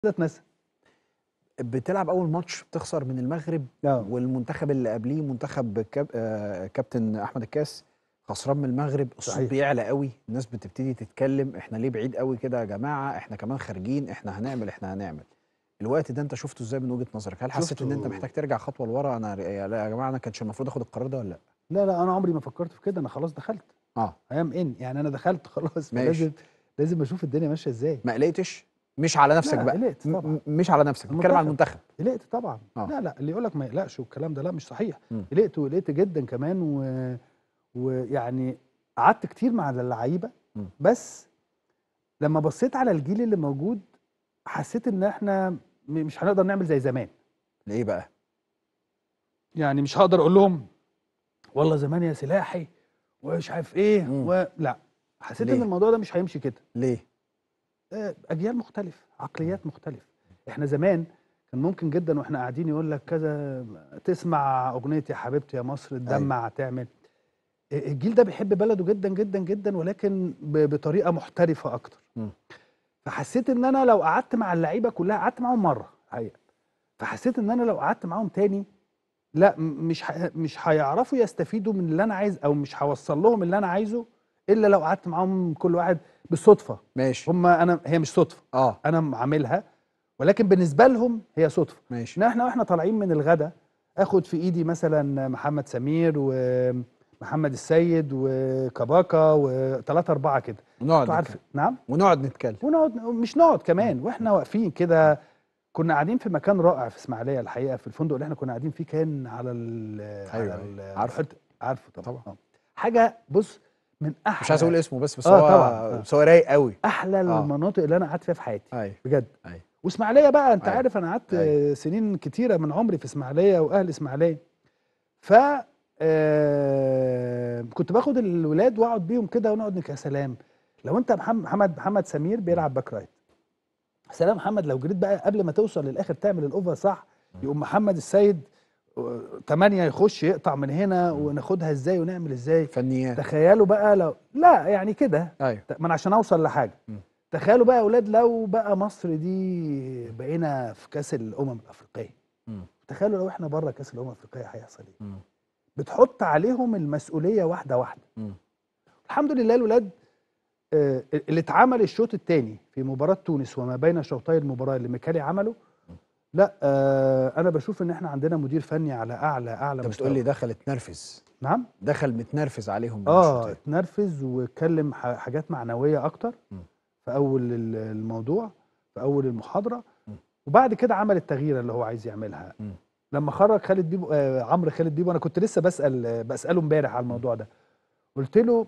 ده اتنسى بتلعب اول ماتش بتخسر من المغرب اه والمنتخب اللي قبليه منتخب كاب آه كابتن احمد الكاس خسران من المغرب الصوت صحيح. بيعلى قوي الناس بتبتدي تتكلم احنا ليه بعيد قوي كده يا جماعه احنا كمان خارجين احنا هنعمل احنا هنعمل الوقت ده انت شفته ازاي من وجهه نظرك هل حسيت ان انت شفته- محتاج ترجع خطوه لورا انا يا لا يا جماعه انا كانش المفروض اخد القرار ده ولا لا لا لا انا عمري ما فكرت في كده انا خلاص دخلت اه ايام ان يعني انا دخلت خلاص ماشي. لازم لازم اشوف الدنيا ماشيه ازاي ما قلقتش مش على نفسك لا، بقى قلقت م- طبعا. م- مش على نفسك بتكلم على المنتخب. المنتخب قلقت طبعا آه. لا لا اللي يقول لك ما يقلقش والكلام ده لا مش صحيح مم. قلقت وقلقت جدا كمان و... ويعني قعدت كتير مع اللعيبه مم. بس لما بصيت على الجيل اللي موجود حسيت ان احنا م- مش هنقدر نعمل زي زمان ليه بقى يعني مش هقدر اقول لهم والله زمان يا سلاحي ومش عارف ايه مم. و... لا حسيت ليه؟ ان الموضوع ده مش هيمشي كده ليه آه، اجيال مختلف عقليات مختلف احنا زمان كان ممكن جدا واحنا قاعدين يقول لك كذا تسمع اغنيه يا حبيبتي يا مصر تدمع تعمل آه، الجيل ده بيحب بلده جدا جدا جدا ولكن ب- بطريقه محترفه اكتر مم. فحسيت ان انا لو قعدت مع اللعيبه كلها قعدت معاهم مره حقيقه فحسيت ان انا لو قعدت معاهم تاني لا م- مش ح- مش هيعرفوا يستفيدوا من اللي انا عايز او مش هوصل لهم اللي انا عايزه الا لو قعدت معاهم كل واحد بالصدفه ماشي هم انا هي مش صدفه اه انا عاملها ولكن بالنسبه لهم هي صدفه ماشي ان احنا واحنا طالعين من الغدا اخد في ايدي مثلا محمد سمير ومحمد السيد وكباكا وثلاثة أربعة كده ونقعد انتوا نتكلم. عارف نعم ونقعد نتكلم ونقعد مش نقعد كمان واحنا واقفين كده كنا قاعدين في مكان رائع في اسماعيليه الحقيقه في الفندق اللي احنا كنا قاعدين فيه كان على ال أيوة، على أيوة. ال- عارفه. بحيرة- عارفه طبعا, طبعا. طبعا. حاجه بص من احلى مش عايز اقول اسمه بس بس آه، هو طبعاً. بس هو رايق قوي احلى آه. المناطق اللي انا قعدت فيها في حياتي ايوه بجد ايوه واسماعيليه بقى انت أيوة. عارف انا قعدت أيوة. سنين كتيره من عمري في اسماعيليه واهل اسماعيليه ف آه، كنت باخد الولاد واقعد بيهم كده ونقعد نك- يا سلام لو انت محمد محمد محمد سمير بيلعب باك رايت سلام محمد لو جريت بقى قبل ما توصل للاخر تعمل الاوفر صح يقوم محمد السيد آه، تمانية يخش يقطع من هنا وناخدها ازاي ونعمل ازاي فنيات تخيلوا بقى لو لا يعني كده ايوه ما انا عشان اوصل لحاجه مم. تخيلوا بقى يا اولاد لو بقى مصر دي بقينا في كاس الامم الافريقيه مم. تخيلوا لو احنا بره كاس الامم الافريقيه هيحصل ايه مم. بتحط عليهم المسؤوليه واحده واحده مم. الحمد لله الولاد آه، اللي اتعمل الشوط الثاني في مباراه تونس وما بين شوطي المباراه اللي ميكالي عمله لا آه انا بشوف ان احنا عندنا مدير فني على اعلى اعلى انت مستوى بتقول لي دخل اتنرفز نعم دخل متنرفز عليهم اه بالشوطين. اتنرفز واتكلم ح- حاجات معنويه اكتر مم. في اول ال- الموضوع في اول المحاضره مم. وبعد كده عمل التغيير اللي هو عايز يعملها مم. لما خرج خالد بيبو آه عمرو خالد بيبو انا كنت لسه بسال آه، بساله امبارح على الموضوع ده قلت له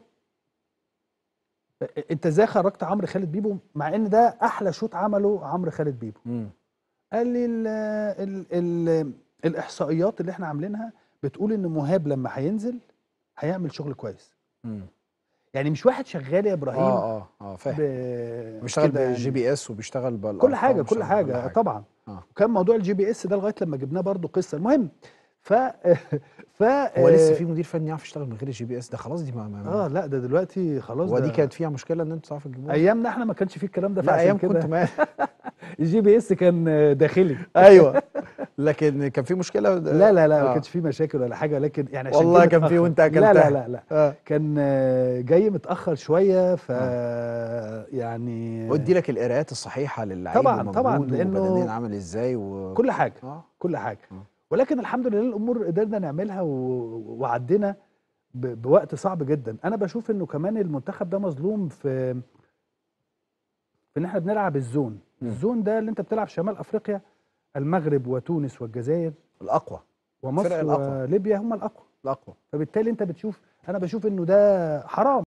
آه، انت ازاي خرجت عمرو خالد بيبو مع ان ده احلى شوط عمله عمرو خالد بيبو مم. قال لي ال ال ال الاحصائيات اللي احنا عاملينها بتقول ان مهاب لما هينزل هيعمل شغل كويس مم. يعني مش واحد شغال يا ابراهيم اه اه اه فاهم ب- بيشتغل كده بالجي يعني. بي اس وبيشتغل بال كل حاجه كل حاجه طبعا آه. وكان موضوع الجي بي اس ده لغايه لما جبناه برضو قصه المهم ف ف هو لسه في مدير فني يعرف يشتغل من غير الجي بي اس ده خلاص دي ما, ما اه لا ده دلوقتي خلاص هو ده دي كانت فيها مشكله ان انتوا تعرفوا تجيبوها ايامنا احنا ما كانش فيه الكلام ده لا فعشان ايام كده كنت ما الجي بي اس كان داخلي ايوه لكن كان في مشكله لا لا لا ما آه. كانش فيه مشاكل ولا حاجه لكن يعني عشان والله جه كان فيه متأخر. وانت لا أكلتها. لا لا لا اه كان آه، جاي متاخر شويه ف يعني ودي لك القراءات الصحيحه للعيب طبعاً، طبعاً، ومجهوده لأنه وبدنيا عامل ازاي و... كل حاجه اه كل حاجه آه. ولكن الحمد لله الامور قدرنا نعملها و... وعدينا ب... بوقت صعب جدا انا بشوف انه كمان المنتخب ده مظلوم في في ان احنا بنلعب الزون مم. الزون ده اللي انت بتلعب شمال افريقيا المغرب وتونس والجزائر الاقوى ومصر الفرق الأقوى. وليبيا هم الاقوى الاقوى فبالتالي انت بتشوف انا بشوف انه ده حرام